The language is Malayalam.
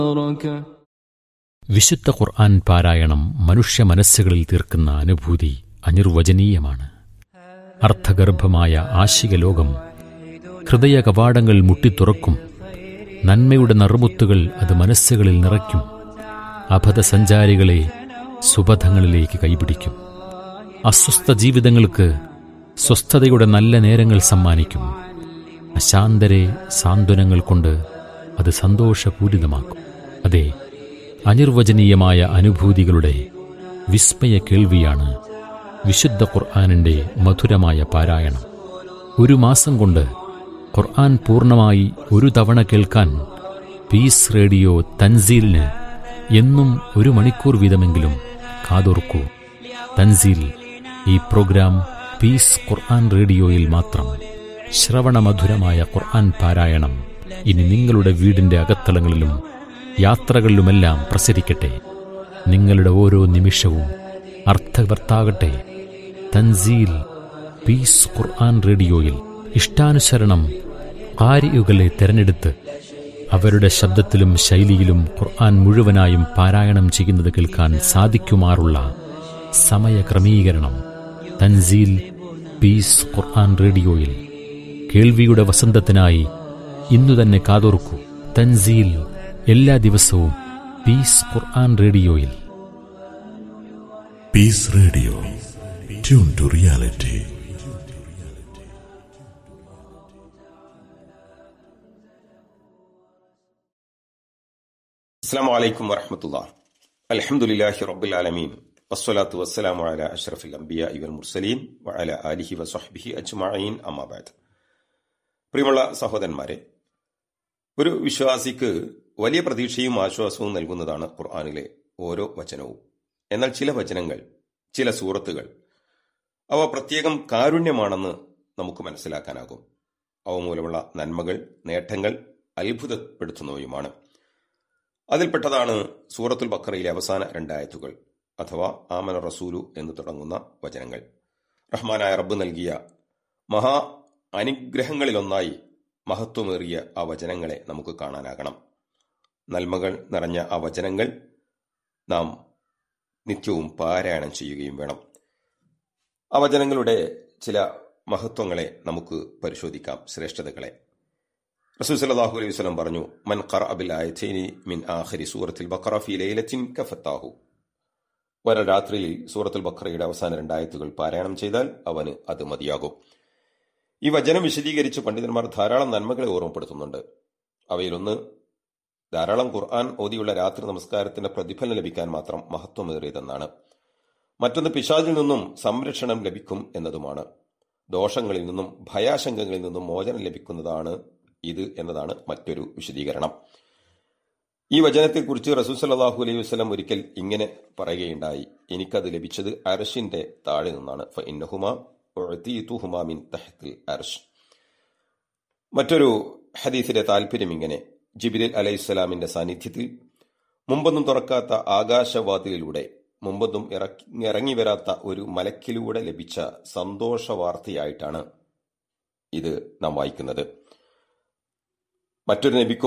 بركة വിശുദ്ധ ഖുർആൻ പാരായണം മനുഷ്യ മനസ്സുകളിൽ തീർക്കുന്ന അനുഭൂതി അനിർവചനീയമാണ് അർത്ഥഗർഭമായ ആശിക ലോകം ഹൃദയ കവാടങ്ങൾ മുട്ടിത്തുറക്കും നന്മയുടെ നറുമുത്തുകൾ അത് മനസ്സുകളിൽ നിറയ്ക്കും അബദ്ധസഞ്ചാരികളെ സുബധങ്ങളിലേക്ക് കൈപിടിക്കും അസ്വസ്ഥ ജീവിതങ്ങൾക്ക് സ്വസ്ഥതയുടെ നല്ല നേരങ്ങൾ സമ്മാനിക്കും അശാന്തരെ സാന്ത്വനങ്ങൾ കൊണ്ട് അത് സന്തോഷപൂരിതമാക്കും അതെ അനിർവചനീയമായ അനുഭൂതികളുടെ വിസ്മയ കേൾവിയാണ് വിശുദ്ധ ഖുർആാനിൻ്റെ മധുരമായ പാരായണം ഒരു മാസം കൊണ്ട് ഖുർആൻ പൂർണ്ണമായി ഒരു തവണ കേൾക്കാൻ പീസ് റേഡിയോ തൻസീലിന് എന്നും ഒരു മണിക്കൂർ വീതമെങ്കിലും കാതോർക്കൂ തൻസീൽ ഈ പ്രോഗ്രാം പീസ് ഖുർആൻ റേഡിയോയിൽ മാത്രം ശ്രവണമധുരമായ ഖുർആൻ പാരായണം ഇനി നിങ്ങളുടെ വീടിന്റെ അകത്തളങ്ങളിലും യാത്രകളിലുമെല്ലാം പ്രസരിക്കട്ടെ നിങ്ങളുടെ ഓരോ നിമിഷവും അർത്ഥവർത്താകട്ടെ തൻസീൽ പീസ് ഖുർആൻ റേഡിയോയിൽ ഇഷ്ടാനുസരണം കാരിയുകളെ തെരഞ്ഞെടുത്ത് അവരുടെ ശബ്ദത്തിലും ശൈലിയിലും ഖുർആൻ മുഴുവനായും പാരായണം ചെയ്യുന്നത് കേൾക്കാൻ സാധിക്കുമാറുള്ള സമയക്രമീകരണം തൻസീൽ പീസ് ഖുർആൻ റേഡിയോയിൽ കേൾവിയുടെ വസന്തത്തിനായി ഇന്നു തന്നെ കാതോർക്കൂ തൻസീൽ എല്ലാ ദിവസവും പീസ് ഖുർആൻ റേഡിയോയിൽ Peace Radio. Tune to reality. السلام عليكم ورحمة الله الحمد لله رب العالمين والصلاة والسلام على أشرف الأنبياء والمرسلين وعلى آله وصحبه أجمعين أما بعد പ്രിയമുള്ള സഹോദരന്മാരെ ഒരു വിശ്വാസിക്ക് വലിയ പ്രതീക്ഷയും ആശ്വാസവും നൽകുന്നതാണ് ഖുർആാനിലെ ഓരോ വചനവും എന്നാൽ ചില വചനങ്ങൾ ചില സൂറത്തുകൾ അവ പ്രത്യേകം കാരുണ്യമാണെന്ന് നമുക്ക് മനസ്സിലാക്കാനാകും അവ മൂലമുള്ള നന്മകൾ നേട്ടങ്ങൾ അത്ഭുതപ്പെടുത്തുന്നവയുമാണ് അതിൽപ്പെട്ടതാണ് സൂറത്തുൽ ബക്കറയിലെ അവസാന രണ്ടായത്തുകൾ അഥവാ ആമന റസൂലു എന്ന് തുടങ്ങുന്ന വചനങ്ങൾ റഹ്മാനായ റബ്ബ് നൽകിയ മഹാ അനുഗ്രഹങ്ങളിലൊന്നായി മഹത്വമേറിയ ആ വചനങ്ങളെ നമുക്ക് കാണാനാകണം നന്മകൾ നിറഞ്ഞ ആ വചനങ്ങൾ നാം നിത്യവും പാരായണം ചെയ്യുകയും വേണം ആ വചനങ്ങളുടെ ചില മഹത്വങ്ങളെ നമുക്ക് പരിശോധിക്കാം ശ്രേഷ്ഠതകളെ റസൂൽ സല്ലല്ലാഹു അലൈഹി വസല്ലം പറഞ്ഞു മൻ ഖറഅ ബിൽ ആയതൈനി മിൻ ആഖിരി സൂറത്തിൽ ബഖറ ഫീ ലൈലത്തിൻ കഫത്താഹു ഒരു രാത്രിയിൽ സൂറത്തുൽ ബഖറയുടെ അവസാന രണ്ടായത്തുകൾ പാരായണം ചെയ്താൽ അവന് അത് മതിയാകും ഈ വചനം വിശദീകരിച്ച് പണ്ഡിതന്മാർ ധാരാളം നന്മകളെ ഓർമ്മപ്പെടുത്തുന്നുണ്ട് അവയിലൊന്ന് ധാരാളം ഖുർആൻ ഓതിയുള്ള രാത്രി നമസ്കാരത്തിന്റെ പ്രതിഫലം ലഭിക്കാൻ മാത്രം മഹത്വമേറിയതെന്നാണ് മറ്റൊന്ന് പിശാചിൽ നിന്നും സംരക്ഷണം ലഭിക്കും എന്നതുമാണ് ദോഷങ്ങളിൽ നിന്നും ഭയാശങ്കകളിൽ നിന്നും മോചനം ലഭിക്കുന്നതാണ് ഇത് എന്നതാണ് മറ്റൊരു വിശദീകരണം ഈ വചനത്തെക്കുറിച്ച് റസൂൽ സല്ലല്ലാഹു അലൈഹി വസല്ലം ഒരിക്കൽ ഇങ്ങനെ പറയുകയുണ്ടായി എനിക്കത് ലഭിച്ചത് അർഷിന്റെ താഴെ നിന്നാണ് ഫ ഇന്നഹുമാ ഉഅ്തീതുഹുമാ മിൻ തഹ്തിൽ അർഷ് മറ്റൊരു ഹദീസിന്റെ താല്പര്യം ഇങ്ങനെ ജിബിരിൽ അലൈഹിസ്സലാമിന്റെ സാന്നിധ്യത്തിൽ മുമ്പൊന്നും തുറക്കാത്ത ആകാശവാതിലിലൂടെ മുമ്പൊന്നും ഇറക്കി ഇറങ്ങി വരാത്ത ഒരു മലക്കിലൂടെ ലഭിച്ച സന്തോഷ വാർത്തയായിട്ടാണ് ഇത് നാം വായിക്കുന്നത് മറ്റൊരു നബിക്കോ